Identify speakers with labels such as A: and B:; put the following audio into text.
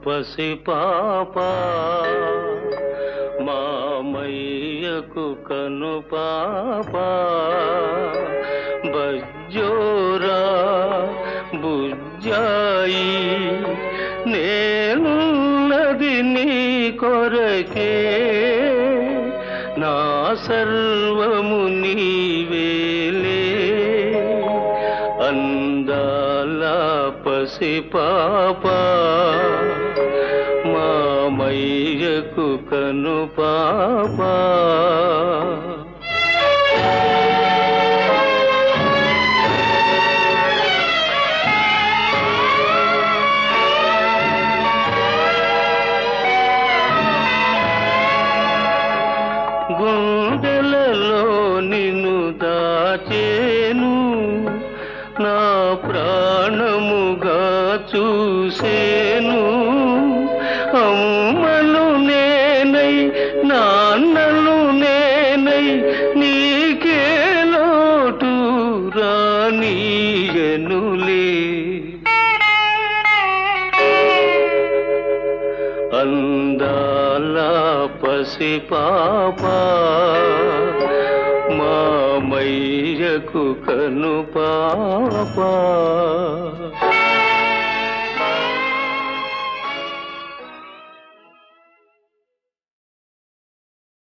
A: పసి పాప మామయ్యకు కను పాప బజ్జోరా బుజ్జాయి నేనున్నది నీ కొరకే నా సర్వము నీవేలే అందాల పసి పాప మామయ్యకు కను పాప గుండెలలో నిన్ను దాచేను నా ప్రాణముగా చూసేను అమ్మను నేనై నాన్నను నేనై నీకే లోటు రానీయనులే అందాల పసి పాప మామయ్యకు కను పాప